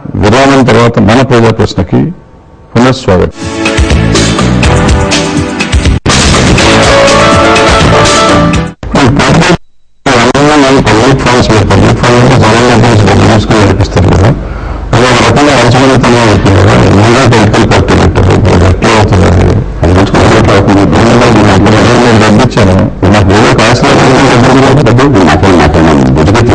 విరామం తర్వాత మన ప్రజా ప్రశ్నకి పునఃస్వాగతం పబ్లిక్ ఫండ్స్ పబ్లిక్ ఫండ్ అంటే జనాల నుంచి తీసుకుని నడిపిస్తారు కదా అది ఒక రకంగా అంచనాతనం అవుతుంది కదా ముందే పొలిటికల్ పార్టీ పెట్టారు ఇప్పుడు ఎట్లా అవుతుంది అది అది చూసుకుని ఎట్లా అవుతుంది నేను డబ్బు ఇచ్చాను నాకు ఏదో కాసు డబ్బు నాకే నాకేమో బుద్ధిపెట్టి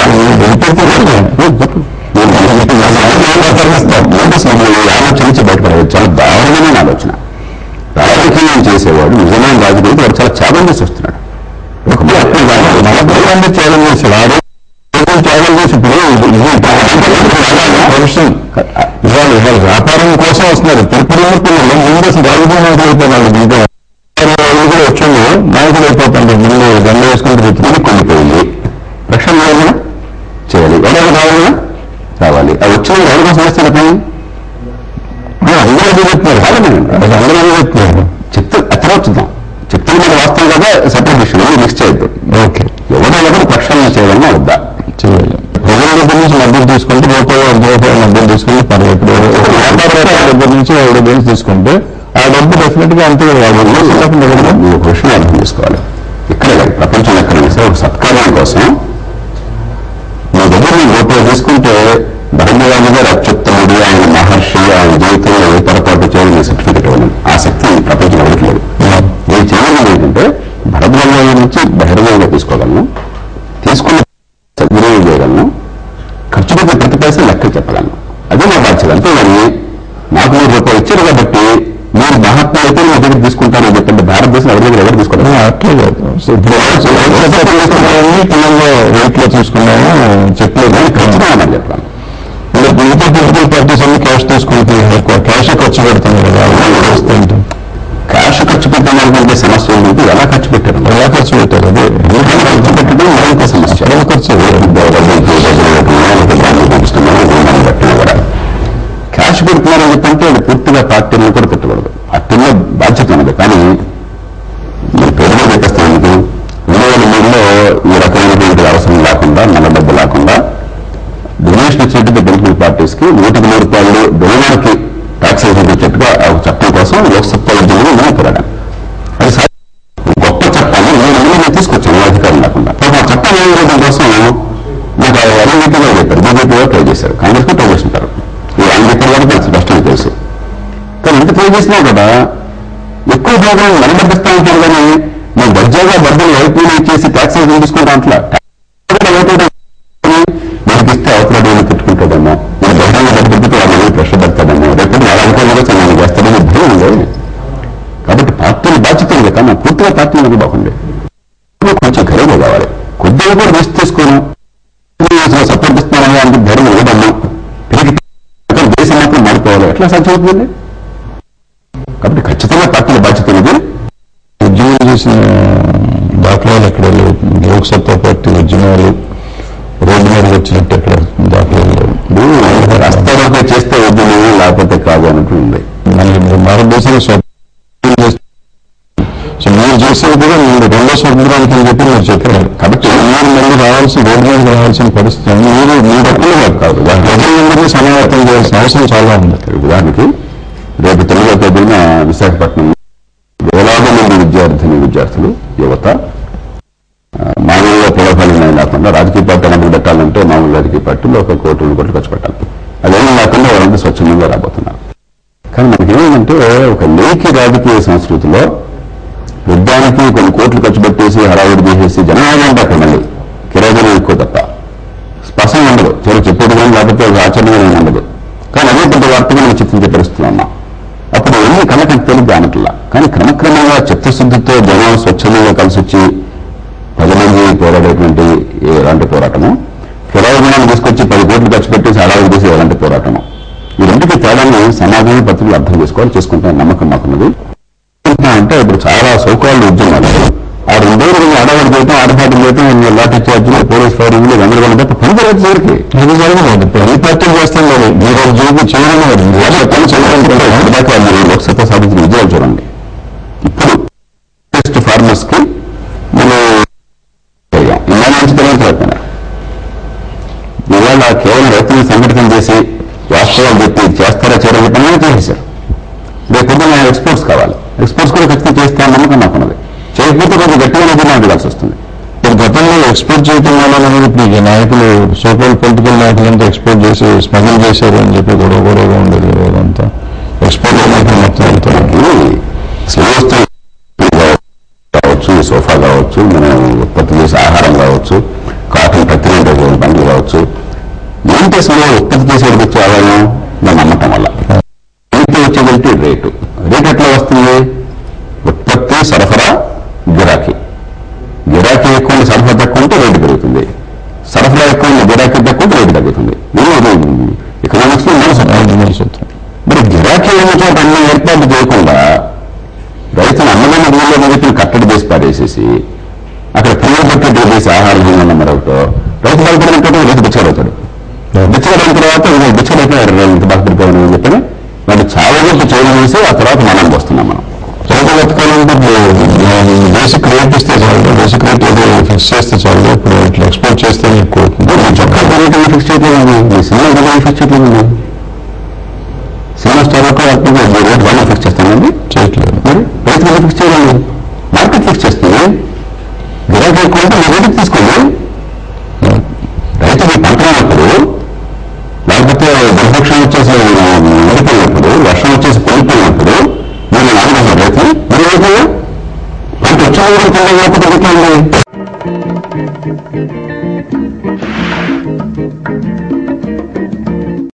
ఆలోచన నుంచి బయటపడేది చాలా దారుణమైన ఆలోచన రాజకీయం చేసేవాడు నిజమైన రాజకీయం వాడు చాలా త్యాగం చేసి వస్తున్నాడు ఒక మన భూమి త్యాగం చేశాడు ఆ రోజు త్యాగం చేసి ఇప్పుడు ప్రొఫెషన్ ఇవాళ ఇవాళ వ్యాపారం కోసం వస్తున్నారు తిరుపతి పిల్లలు ముందు అసలు రాజకీయం అయిపోయినాడు ఇంకా వాళ్ళు కూడా వచ్చిండు నాయకులు అయిపోతాడు ముందు దండ వేసుకుని తిరుగుతుంది కొనిపోయింది రక్షణ కావాలా చేయాలి ఎవరైనా కావాలా రావాలి అది వచ్చిన ఎవరి కోసం వస్తారు పని అందరూ అదే చెప్తున్నారు కాదండి అది అందరూ అదే చెప్తున్నారు చెప్తే తర్వాత చూద్దాం చెప్తున్న మీద వాస్తవం కదా సెపరేట్ విషయం మిక్స్ చేయొద్దు ఓకే ఎవరో ఎవరు ప్రక్షాళన చేయాలన్నా వద్దా చేయాలి ప్రజల దగ్గర నుంచి మద్దతు తీసుకుంటే రూపాయి ఐదు రూపాయలు మద్దతు తీసుకుంటే పర్లేదు ఇప్పుడు వ్యాపార దగ్గర నుంచి ఐదు రూపాయలు తీసుకుంటే ఆ డబ్బు డెఫినెట్ గా అంతే ఒక విషయం అర్థం చేసుకోవాలి ఇక్కడ ప్రపంచం ఎక్కడ సరే ఒక సత్కారం కోసం మీ దగ్గర నేను రూపాయలు తీసుకుంటే బ్రహ్మగారి గారు అత్యుత్తముడు ఆయన మహర్షి ఆయన జీవితంలో ఏ పొరపాటు చేయని సర్టిఫికెట్ ఇవ్వను ఆ శక్తి ఈ ప్రపంచం ఎవరికి లేదు నేను చేయడం ఏంటంటే భరద్వాజ నుంచి బహిరంగంగా తీసుకోగలను తీసుకున్న సద్వినియోగం చేయగలను ఖర్చు పెట్టిన ప్రతి పైసా లెక్క చెప్పగలను అదే నా బాధ్యత అంతేగాని నాకు మీరు రూపాయలు ఇచ్చారు కాబట్టి మీరు మహాత్మా అయితే నా దగ్గర తీసుకుంటానని చెప్పండి భారతదేశం ఎవరి దగ్గర ఎవరు తీసుకోవడం అట్లే పిల్లల్లో రేట్లో తీసుకున్నాము చెప్పలేదు ఖచ్చితంగా చెప్పాను మిగతా పొలిటికల్ పార్టీస్ అన్ని క్యాష్ తీసుకుంటే ఎక్కువ క్యాష్ ఖర్చు పెడుతుంది కదా వస్తుంటే క్యాష్ ఖర్చు పెట్టాలనుకుంటే సమస్య ఏంటంటే ఎలా ఖర్చు పెట్టారు ఎలా ఖర్చు పెట్టారు అదే ఎందుకంటే ఖర్చు పెట్టడం మరొక సమస్య ఎలా ఖర్చు కూడా క్యాష్ పెడుతున్నారని చెప్పంటే అది పూర్తిగా పార్టీలను కూడా పెట్టకూడదు పార్టీలో బాధ్యత ఉన్నది కానీ మీరు పేరులో పెట్టేస్తాను ఎందుకు రెండు వేల మూడులో ఈ రకమైనటువంటి అవసరం లేకుండా నల్ల డబ్బు లేకుండా డొనేషన్ ఇచ్చినట్టు పొలిటికల్ పార్టీస్ కి నూటికి నూరు రూపాయలు డొనేషన్కి ట్యాక్స్ ఇచ్చేట్టుగా ఆ ఒక చట్టం కోసం లోక్సభ ఉద్యమంలో నేను పోరాడాను అది సా- గొప్ప చట్టాన్ని నేను నేను తీసుకొచ్చాను ఏ అధికారం లేకుండా పాపం ఆ చట్టం ఏం చేయడం కోసం నాకు ఎన్ఐటీలో చెప్పారు బీజేపీలో ట్రై చేశారు కాంగ్రెస్ ట్రై చేస్తుంటారు ఈ ఆయన చెప్పిన వరకు నాకు స్పష్టంగా తెలుసు కానీ ఇంత ట్రై చేసినా కూడా ఎక్కువ భాగం నిలబెట్టిస్తా ఉంటారు కానీ మేము దర్జాగా డబ్బులు వైపు ఇచ్చేసి ట్యాక్సెస్ తీసుకుంటా అంట్లా మనకి ఇస్తే అవతల డబ్బులు పెట్టుకుంటాడేమో నేను బహిరంగ పెట్టుకుంటే వాళ్ళు ప్రెషర్ పెడతాడేమో రేపు వాళ్ళ అధికారులు కూడా నేను చేస్తాడని భయం ఉంది కాబట్టి పార్టీని బాధ్యత ఉంది కానీ నా పూర్తిగా పార్టీ మీద బాగుంది కొంచెం ఖరీదు కావాలి కొద్దిగా కూడా రిస్క్ తీసుకోను అసలు సపోర్ట్ ఇస్తున్నానని అంటే ధైర్యం ఇవ్వడము పెరిగి దేశం మాత్రం మారిపోవాలి ఎట్లా సాధ్యమవుతుంది కాబట్టి ఖచ్చితంగా పార్టీల బాధ్యత ఉంది ఉద్యమం చేసిన దాఖలాలు ఎక్కడ లేవు లోక్సత్తా పార్టీ ఉద్యమాలు రోడ్డు మీద వచ్చినట్టు ఎక్కడ దాఖలాలు లేవు రస్తారోకే చేస్తే ఉద్యమం లేకపోతే కాదు అన్నట్టు ఉంది మన భారతదేశంలో స్వతంత్రం చేస్తే సో మీరు చేసేది కూడా మీరు రెండో స్వతంత్రానికి అని చెప్పి మీరు చెప్పారు కాబట్టి మీరు మళ్ళీ రావాల్సిన రోడ్డు మీద రావాల్సిన పరిస్థితి ఉంది. మీరు మీ రకంగా కాదు ప్రజలందరినీ సమావేశం చేయాల్సిన అవసరం చాలా ఉంది ఉదాహరణకి రేపు తెలుగులో తేదీన విశాఖపట్నం వేలాది మంది విద్యార్థిని విద్యార్థులు యువత ఆ, మామూలుగా పులఫలం లేకుండా రాజకీయ పార్టీ అన్నప్పుడు పెట్టాలంటే మామూలు రాజకీయ పార్టీలో ఒక కోటి రెండు కోట్లు ఖర్చు పెట్టాలి అదేమీ లేకుండా వాళ్ళంతా స్వచ్ఛందంగా రాబోతున్నారు కానీ మనకి ఏమైందంటే ఒక లేఖి రాజకీయ సంస్కృతిలో యుద్ధానికి కొన్ని కోట్లు ఖర్చు పెట్టేసి హడావుడి చేసేసి జనాభా అంటే అక్కడ మళ్ళీ కిరాజనం ఎక్కువ తప్ప స్పష్టంగా ఉండదు సరే చెప్పేది కానీ లేకపోతే ఒక ఆచరణ ఏమీ ఉండదు కానీ అదే పెద్ద వార్తగా మనం చిత్రించే పరిస్థితులు ఉన్నాం అప్పుడు ఎన్ని కళ్ళకి తేలిగ్గా అనట్లా కానీ క్రమక్రమంగా చిత్తశుద్ధితో జనం స్వచ్ఛందంగా కలిసి వచ్చి పది మంది పోరాడేటువంటి ఎలాంటి పోరాటము కిరాయినాన్ని తీసుకొచ్చి పది కోట్లు ఖర్చు పెట్టేసి హడావుడి చేసి ఎలాంటి పోరాటము ఈ రెండింటి తేడాన్ని సమాజం పత్రికలు అర్థం చేసుకోవాలి చేసుకుంటాం నమ్మకం మాకున్నది అంటే ఇప్పుడు చాలా సౌకర్యాలు ఉద్యమాలు ఆ రెండో రోజు ఆడవాడి చేయటం ఆడపాటి చేయటం లాఠీ చార్జీలు పోలీస్ ఫైరింగ్లు గందరగోళం తప్ప పని జరగదు చివరికి ఇది జరగదు ప్రతి పార్టీ చేస్తాం లేదు మీరు ఒక జోబు చేయడం లేదు మీరు పని చేయడం దాకా మీరు లోక్సభ సాధించిన విజయాలు చూడండి ఇప్పుడు బెస్ట్ ఫార్మర్స్ కి మనం చేయం. ఇలా నుంచి తెలియజేస్తున్నారు ఇవాళ కేవలం రైతులను సంఘటన చేసి వాస్తవాలు చెప్పి చేస్తారా చేయరని పని చేసేసారు రేపు పొద్దున్న ఎక్స్పోర్ట్స్ కావాలి ఎక్స్పోర్ట్స్ కూడా ఖచ్చితంగా చేస్తామని నమ్మకం నాకు ఉన్నది చేయకపోతే కొంచెం గట్టిగా నిర్ణయం అడగాల్సి వస్తుంది ఇప్పుడు గతంలో ఎక్స్పోర్ట్ చేయడం వల్ల అనేది ఇప్పుడు ఈ నాయకులు సోకాల్ పొలిటికల్ నాయకులంతా ఎక్స్పోర్ట్ చేసి స్మగ్లింగ్ చేశారు అని చెప్పి గొడవ గొడవగా ఉండేది అదంతా ఎక్స్పోర్ట్ నాయకులు మొత్తం అంతా శ్రీవస్తు కావచ్చు సోఫా కావచ్చు మనం ఉత్పత్తి చేసే ఆహారం కావచ్చు కాటన్ ప్రతి బండ్లు కావచ్చు ఏంటి అసలు ఉత్పత్తి చేసేది వచ్చే ఆదాయం నా నమ్మకం వల్ల రేటు వచ్చేదంటే రేటు రేట్ ఎట్లా వస్తుంది ఉత్పత్తి సరఫరా గిరాకీ గిరాకీ ఎక్కువ ఉండి సరఫరా తక్కువ ఉంటే రేటు పెరుగుతుంది సరఫరా ఎక్కువ ఉండి గిరాకీ తక్కువ ఉంటే రేటు తగ్గుతుంది ఎకనామిక్స్ లో మన సూత్రం. సూత్రం మరి గిరాకీ ఉన్న చోట అన్ని ఏర్పాట్లు చేయకుండా రైతులు అన్నదాన భూమిలో చెప్పిన కట్టడి చేసి పారేసేసి అక్కడ పిల్లలు కట్టడి చేసి ఆహారం తిన్న మరొకటో రైతు బాధపడినట్టు రైతు బిచ్చగడవుతాడు బిచ్చగడిన తర్వాత ఇక బిచ్చగడైతే ఇంత బాధపడిపోయాను అని చెప్పని వాడు చాలా వరకు చేయడం చేసి ఆ తర్వాత మనం వస్తున్నాం మనం రైతు బతకాలంటే బేసిక్ రేట్ ఇస్తే చాలు బేసిక్ రేట్ ఏదో ఫిక్స్ చేస్తే చాలు ఇప్పుడు ఇట్లా ఎక్స్పోర్ట్ చేస్తే ఎక్కువ అవుతుంది ఈ చొక్కా రేట్ ఫిక్స్ చేయట్లేదు మీ సినిమా రేట్ ఫిక్స్ చేయట్లేదు సినిమా స్టార్ ఒక రేట్ వాళ్ళు ఫిక్స్ చేస్తానండి చేయట్లేదు మరి రైతు మీద ఫిక్స్ చేయాలి మార్కెట్ ఫిక్స్ చేస్తుంది గిరాకీ ఎక్కువ ఉంటే మీరు రేటుకి తీసుకోండి రైతుకి పంట ఉన్నప్పుడు లేకపోతే దుర్భిక్షం వచ్చేసి నడిపోయినప్పుడు వర్షం వచ్చేసి కోల్పోయినప్పుడు మీరు నాలుగు రైతు మరి రైతులు పంట వచ్చిన కూడా లేకపోతే ఎట్లా ఉంది